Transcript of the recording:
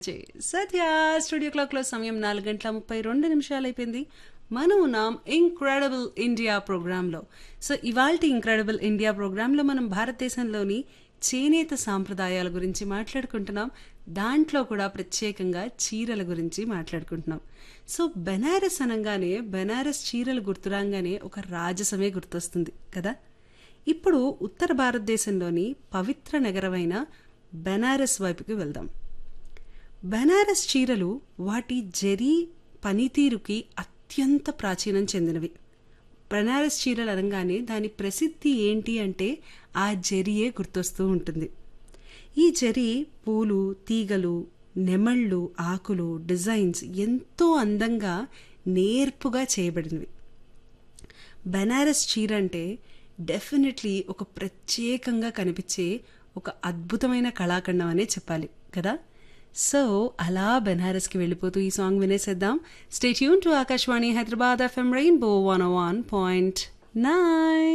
చే- సత్య స్టూడియో క్లాక్లో సమయం నాలుగు గంటల ముప్పై రెండు నిమిషాలు అయిపోయింది మనం ఉన్నాం ఇంక్రెడిబుల్ ఇండియా ప్రోగ్రాంలో సో ఇవాళ ఇంక్రెడిబుల్ ఇండియా ప్రోగ్రాంలో మనం భారతదేశంలోని చేనేత సాంప్రదాయాల గురించి మాట్లాడుకుంటున్నాం దాంట్లో కూడా ప్రత్యేకంగా చీరల గురించి మాట్లాడుకుంటున్నాం సో బెనారస్ అనగానే బెనారస్ చీరలు గుర్తురాగానే ఒక రాజసమే గుర్తొస్తుంది కదా ఇప్పుడు ఉత్తర భారతదేశంలోని పవిత్ర నగరమైన బెనారస్ వైపుకి వెళ్దాం బెనారస్ చీరలు వాటి జరీ పనితీరుకి అత్యంత ప్రాచీనం చెందినవి బెనారస్ చీరలు అనగానే దాని ప్రసిద్ధి ఏంటి అంటే ఆ జరియే గుర్తొస్తూ ఉంటుంది ఈ జరీ పూలు తీగలు నెమళ్ళు ఆకులు డిజైన్స్ ఎంతో అందంగా నేర్పుగా చేయబడినవి బెనారస్ చీర అంటే డెఫినెట్లీ ఒక ప్రత్యేకంగా కనిపించే ఒక అద్భుతమైన కళాఖండం అనే చెప్పాలి కదా సో అలా బెనారస్కి వెళ్ళిపోతూ ఈ సాంగ్ వినేసేద్దాం stay tuned to Akashvani Hyderabad FM rainbow one one point nine